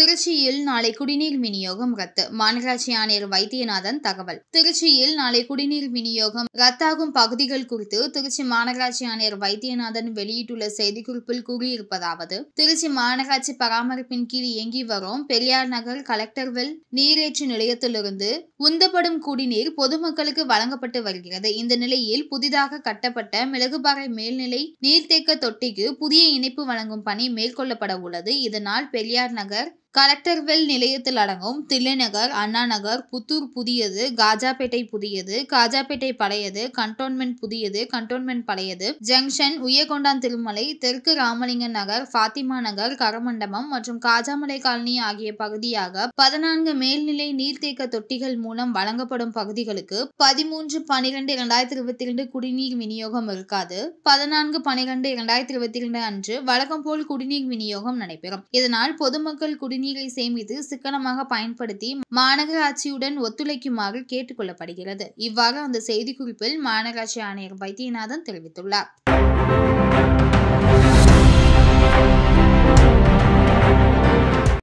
திருச்சியில் நாளை குடிநீர் விநியோகம் ரத்து மாநகராட்சி ஆணையர் வைத்தியநாதன் தகவல் திருச்சியில் நாளை குடிநீர் விநியோகம் ரத்தாகும் பகுதிகள் குறித்து திருச்சி மாநகராட்சி ஆணையர் வைத்தியநாதன் வெளியிட்டுள்ள செய்திக்குறிப்பில் கூறியிருப்பதாவது திருச்சி மாநகராட்சி பராமரிப்பின் கீழ் இயங்கி வரும் பெரியார் நகர் கலெக்டர்வெல் நீரேற்று நிலையத்திலிருந்து உந்தப்படும் குடிநீர் பொதுமக்களுக்கு வழங்கப்பட்டு வருகிறது இந்த நிலையில் புதிதாக கட்டப்பட்ட மிளகுபாறை மேல்நிலை நீர்த்தேக்க தொட்டிக்கு புதிய இணைப்பு வழங்கும் பணி மேற்கொள்ளப்பட உள்ளது இதனால் பெரியார் நகர் கலெக்டர்வெல் நிலையத்தில் அடங்கும் தில்லைநகர் அண்ணா நகர் புத்தூர் புதியது காஜாபேட்டை புதியது காஜாபேட்டை பழையது கண்டோன்மெண்ட் புதியது கண்டோன்மெண்ட் பழையது ஜங்ஷன் உய்யகொண்டான் திருமலை தெற்கு ராமலிங்க நகர் ஃபாத்திமா நகர் கரமண்டபம் மற்றும் காஜாமலை காலனி ஆகிய பகுதியாக பதினான்கு மேல்நிலை நீர்த்தேக்க தொட்டிகள் மூலம் வழங்கப்படும் பகுதிகளுக்கு பதிமூன்று பனிரெண்டு இரண்டாயிரத்தி இருபத்தி இரண்டு குடிநீர் விநியோகம் இருக்காது பதினான்கு பனிரெண்டு இரண்டாயிரத்தி இருபத்தி இரண்டு அன்று வழக்கம் போல் குடிநீர் விநியோகம் நடைபெறும் இதனால் பொதுமக்கள் குடிநீரை சேமித்து சிக்கனமாக பயன்படுத்தி மாநகராட்சியுடன் ஒத்துழைக்குமாறு கேட்டுக்கொள்ளப்படுகிறது இவ்வாறு அந்த செய்திக்குறிப்பில் மாநகராட்சி ஆணையர் வைத்தியநாதன் தெரிவித்துள்ளார்